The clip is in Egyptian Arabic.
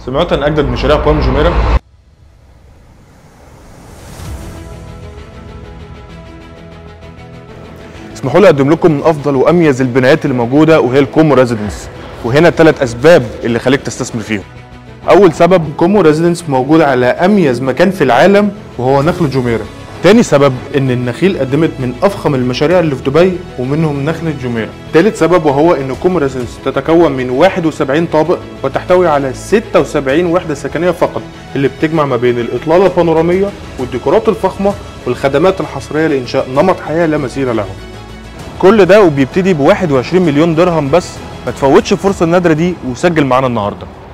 سمعت عن اجدد مشاريع قوام جميره اسمحوا لي اقدم لكم من افضل واميز البنايات اللي موجوده وهي الكومو ريزيدنس وهنا ثلاث اسباب اللي خليك تستثمر فيهم اول سبب كومو ريزيدنس موجود على اميز مكان في العالم وهو نخل جميره تاني سبب ان النخيل قدمت من افخم المشاريع اللي في دبي ومنهم نخلة جميرة تالت سبب وهو ان كومو ريزيدنس تتكون من 71 طابق وتحتوي على 76 وحدة سكنية فقط اللي بتجمع ما بين الاطلالة البانورامية والديكورات الفخمة والخدمات الحصرية لانشاء نمط حياة لا مثيل له كل ده وبيبتدي ب 21 مليون درهم بس ما تفوتش الفرصة النادرة دي وسجل معانا النهارده